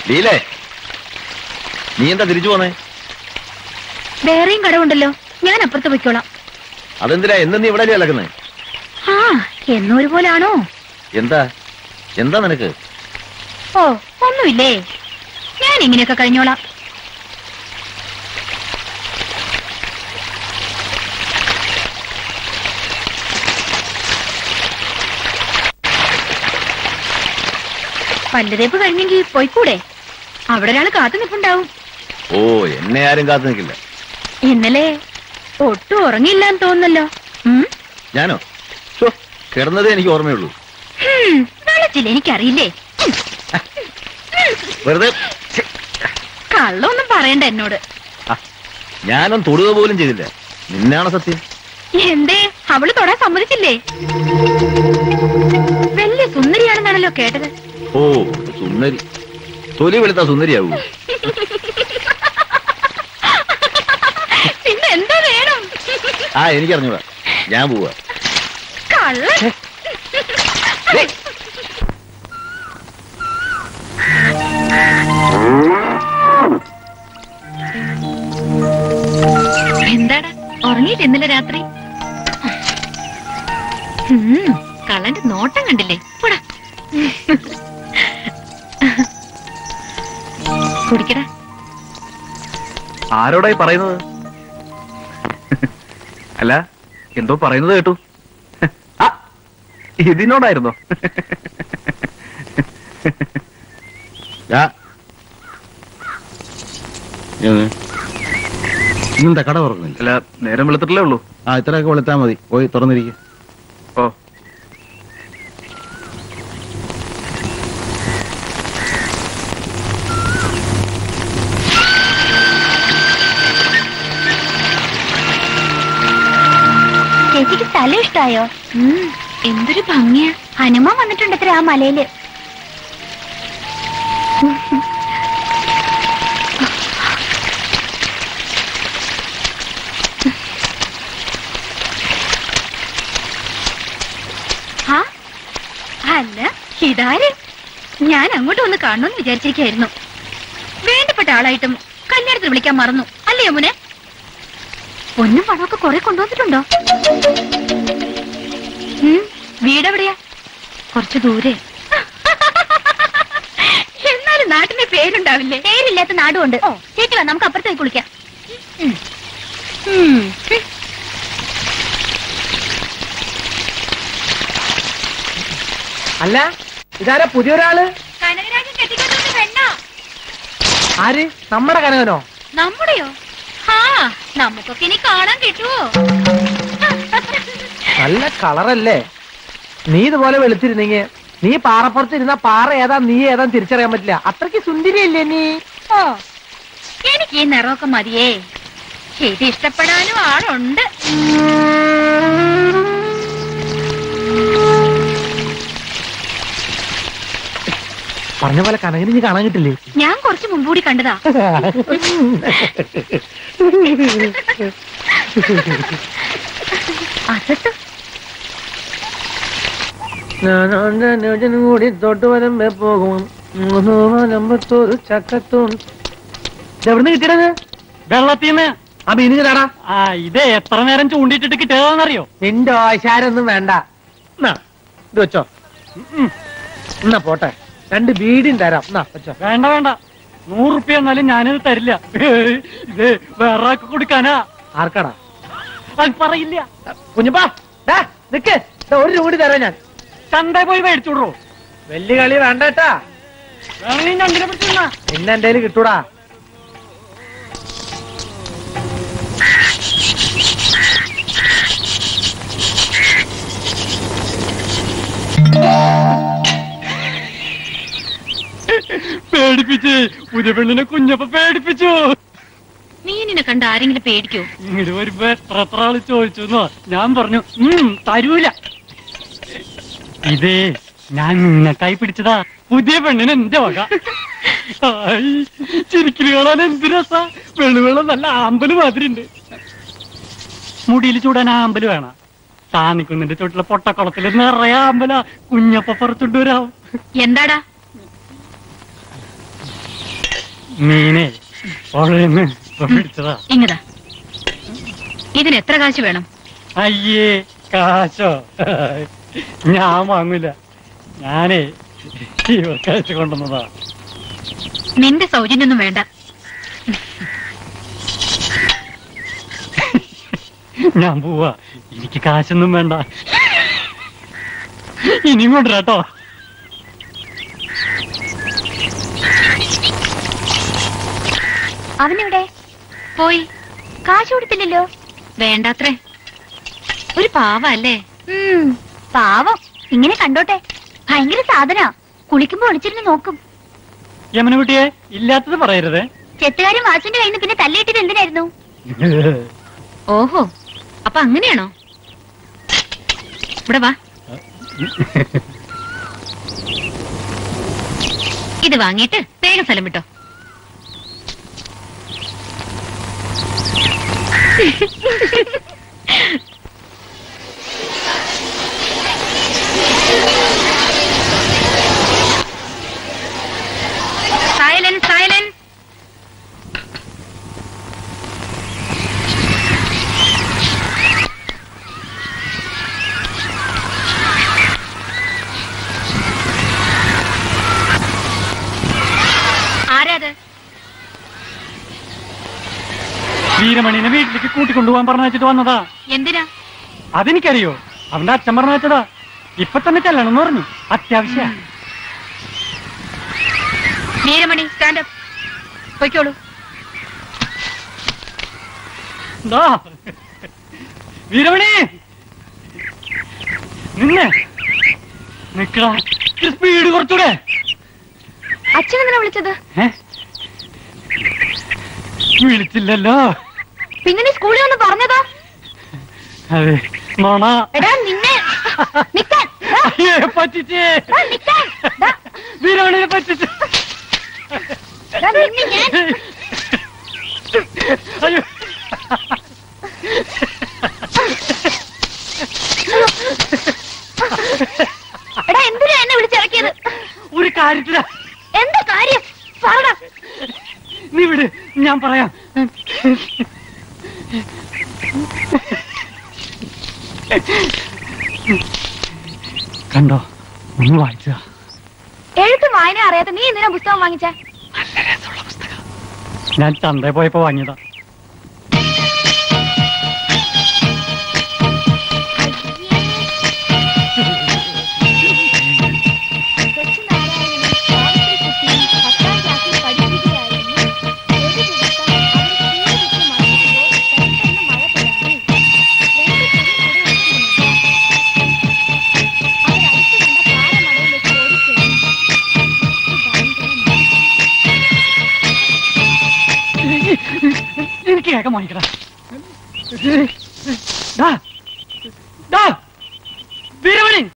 ലീലേ നീ എന്താ തിരിച്ചു പോന്നേ വേറെയും കടമുണ്ടല്ലോ ഞാൻ അപ്പുറത്ത് പൊയ്ക്കോളാം അതെന്തിനാ എന്ന് നീ ഇവിടെ കിടക്കുന്നേ ആ എന്നും ഒരുപോലാണോ എന്താ എന്താ നിനക്ക് ഓ ഒന്നുമില്ലേ ഞാൻ ഇങ്ങനെയൊക്കെ കഴിഞ്ഞോളാം പല്ലുതേപ്പ് കഴിഞ്ഞെങ്കിൽ പോയിക്കൂടെ അവിടെ ഒരാൾ കാത്തു നിൽപ്പുണ്ടാവും ഓ എന്നെ ആരും കാത്തു നിൽക്കില്ല ഇന്നലെ ഒട്ടും ഉറങ്ങിയില്ലാന്ന് തോന്നുന്നല്ലോ ഉം? ഞാനോ ഛോ, കിടന്നതേ എനിക്ക് ഓർമ്മയുള്ളൂ ഹും, വെള്ളച്ചില്ല എനിക്കറിയില്ലേ ഉം. വെറുതെ ഛെ, കള്ളൊന്നും പറയണ്ട എന്നോട് ആ, ഞാനൊന്നും തൊടുക പോലും ചെയ്തില്ല നിന്നാണ് സത്യം എന്തേ അവള് തൊടാൻ സമ്മതിച്ചില്ലേ വലിയ സുന്ദരിയാണെന്നാണല്ലോ കേട്ടത് ഓ സുന്ദരി തൊലി വെളുത്ത സുന്ദരിയാവൂ പിന്നെ എന്താ വേണം ആ എനിക്കറിഞ്ഞൂടാ ഞാൻ പോവാ കള്ളൻ ഡേയ്, എന്താടാ ഉറങ്ങിയിട്ട് ഇന്നലെ രാത്രി ഉം, കള്ളന്റെ നോട്ടം കണ്ടില്ലേ പോടാ കുടിക്കടാ ആരോടായി പറയുന്നത് അല്ല എന്തോ പറയുന്നത് കേട്ടു ആ, ഇതിനോടായിരുന്നോ ദാ. ഏത്? ഇന്നെന്താ കട തുറക്കുന്നില്ല അല്ല നേരം വെളുത്തിട്ടല്ലേ ഉള്ളൂ ആ ഇത്രയൊക്കെ വെളുത്താ മതി പോയി തുറന്നിരിക്കും ഓ ചേച്ചിക്ക് സ്ഥലം ഇഷ്ടായോ എന്തൊരു ഭംഗിയാ ഹനുമാൻ വന്നിട്ടുണ്ട് ആ മലയില് ആ, അല്ല ഇതാര് ഞാൻ അങ്ങോട്ട് ഒന്ന് കാണണമെന്ന് വിചാരിച്ചിരിക്കായിരുന്നു വേണ്ടപ്പെട്ട ആളായിട്ടും കല്യാണത്തിന് വിളിക്കാൻ മറന്നു അല്ലേ യമുനെ പൊന്നും പണമൊക്കെ കുറെ കൊണ്ടുവന്നിട്ടുണ്ടോ ഉം, വീടെവിടെയാ കുറച്ച് ദൂരെ എന്നാലും നാട്ടിന്റെ പേരുണ്ടാവില്ലേ പേരില്ലാത്ത നാടുമുണ്ട് ചേച്ചി വാ നമുക്ക് അപ്പുറത്തേക്ക് കുളിക്കാം ഉം. ഉം. അല്ല ഇതാരാ പുതിയൊരാള് കനകരാജൻ കെട്ടിക്കൊണ്ടുവന്ന പെണ്ണോ ആര് നമ്മുടെ കനകനോ നമ്മുടെയോ ഹാ നമുക്കൊക്കെ ഇനി കാണാൻ കിട്ടുവോ നല്ല കളറല്ലേ നീ ഇതുപോലെ വെളുത്തിരുന്നെങ്കി നീ പാറപ്പുറത്ത് ഇരുന്ന പാറ ഏതാ നീ ഏതാ തിരിച്ചറിയാൻ പറ്റില്ല അത്രയ്ക്ക് സുന്ദരിയല്ലേ നീ ഓ എനിക്ക് ഈ നിറമൊക്കെ മതിയേ ഇത് ഇഷ്ടപ്പെടാനും ആളുണ്ട് പറഞ്ഞ പോലെ കനകന് നീ കാണാൻ കിട്ടില്ലേ ഞാൻ കുറച്ച് മുമ്പൂടി കണ്ടതാ അസത്ത് കൂടി തൊട്ട് വരുമ്പോ പോകും മൂന്നൂറമ്പത്തൊരു ചക്കത്തൂൺ എവിടുന്ന് കിട്ടിയത് വെള്ളത്തിന്ന് ആ മീനിന് തടാ ആ ഇത് എത്ര നേരം ചൂണ്ടിട്ടിട്ട് കിട്ടിയതാണെന്നറിയോ നിന്റെ ആശാരൊന്നും വേണ്ട എന്നാ, ഇത് വെച്ചോ ഉം. എന്നാ പോട്ടെ രണ്ട് ബീഡിയും തരാം എന്നാ വെച്ചോ വേണ്ട വേണ്ട നൂറ് റുപ്യ എന്നാലും ഞാനിത് തരില്ല ഇത് വേറെ ആൾക്ക് കൊടുക്കാനാ ആർക്കടാ അത് പറയില്ല കുഞ്ഞപ്പാ ഡാ നിക്ക് ദാ ഒരു രൂപ കൂടി തരാം ഞാൻ ചന്ത പോയി മേടിച്ചോടോ വലിയ കളി വേണ്ട കേട്ടാ വേണമെങ്കിൽ ഞണ്ടിനെ പിടിച്ചിരുന്നാ പിന്നെ എന്റെ കയ്യിൽ കിട്ടൂടാ പേടിപ്പിച്ച് പുതിയ പെണ്ണിനെ കുഞ്ഞപ്പ പേടിപ്പിച്ചു മീനിനെ കണ്ട് ആരെങ്കിലും പേടിക്കോ ഇങ്ങോട്ട് വരുമ്പോ എത്ര എത്ര ആള് ചോദിച്ചു എന്നോ ഞാൻ പറഞ്ഞു ഉം തരൂല ഇതേ ഞാൻ നിങ്ങൾക്കായി പിടിച്ചതാ പുതിയ പെണ്ണിന് എന്റെ വക ആയ്, ചിരിക്കല് കാണാൻ എന്ത് രസാ വെള്ളുവെള്ളം നല്ല ആമ്പല് മാതിരി ഉണ്ട് മുടിയിൽ ചൂടാൻ ആമ്പല് വേണം താന്നിക്കുന്നിന്റെ ചോട്ടിലെ പൊട്ടക്കുളത്തിൽ നിറയെ ആമ്പല കുഞ്ഞപ്പ പുറത്തുണ്ട് വരാം എന്താടാ മീനെ പുഴയെന്ന് ഇപ്പൊ പിടിച്ചതാ ഇങ്ങതാ ഇതിന് എത്ര കാശ് വേണം അയ്യേ കാശോ ഞാൻ വാങ്ങൂല ഞാനേ ഇവർക്കയച്ചു കൊണ്ടുവന്നതാ നിന്റെ സൗജന്യൊന്നും വേണ്ട ഞാൻ പോവാ എനിക്ക് കാശൊന്നും വേണ്ട ഇനിയും കൊണ്ടുവരാട്ടോ അവനെവിടെ പോയി കാശ് കൊടുത്തില്ലല്ലോ വേണ്ടാത്രേ ഒരു പാവ അല്ലേ പാവം ഇങ്ങനെ കണ്ടോട്ടെ ഭയങ്കര സാധന കുളിക്കുമ്പോ ഒളിച്ചിരുന്ന് നോക്കും യമന കുട്ടിയെ ഇല്ലാത്തത് പറയരുതേ ചെത്തുകാരൻ വാസുവിന്റെ കയ്യിൽ നിന്ന് പിന്നെ തല്ലിയിട്ടത് എന്തിനായിരുന്നു ഓഹോ അപ്പൊ അങ്ങനെയാണോ ഇവിടെ വാ ഇത് വാങ്ങിയിട്ട് വേഗം സ്ഥലം വിട്ടോ സൈലൻ സൈലൻ ആരാത് വീരമണിനെ വീട്ടിലേക്ക് കൂട്ടിക്കൊണ്ടുപോകാൻ പറഞ്ഞു വെച്ചിട്ട് വന്നതാ എന്തിനാ അതെനിക്കറിയോ അവന്റെ അച്ഛൻ പറഞ്ഞു വെച്ചതാ ഇപ്പൊ തന്നെ ചെല്ലണം എന്ന് പറഞ്ഞു അത്യാവശ്യ വീരമണി സ്റ്റാൻഡപ്പ് പൊയ്ക്കോളൂ വീരമണി നിന്നെ നിക്കടാ സ്പീഡ് കുറച്ചൂടെ അച്ഛൻ എന്തിനാ വിളിച്ചത് ഏ? വിളിച്ചില്ലല്ലോ പിന്നെ നീ സ്കൂളിൽ ഒന്ന് പറഞ്ഞതോ അതെ നോണ എടാ നിന്നെ നിക്കാൻ ദാ, അയ്യേ, പറ്റിച്ചേ ദാ, നിക്കാൻ ദാ, വീരമണിനെ പറ്റിച്ച് ദാ, നിന്നെ ഞാൻ അയ്യോ എടാ എന്തിനാ എന്നെ വിളിച്ചിറക്കിയത് ഒരു കാര്യത്തില എന്താ കാര്യം പറടാ നീ വിട് ഞാൻ പറയാം കണ്ടോ ഒന്ന് വായിച്ച എഴുത്ത് വായന അറിയാത്ത നീ എന്തിനാ പുസ്തകം വാങ്ങിച്ചേ ഞാൻ ചന്തയിൽ പോയപ്പോ വാങ്ങിയതാ എനിക്ക് കേൾക്കാൻ വാങ്ങിക്കടാ ഡാ, ഡാ, വീരമണി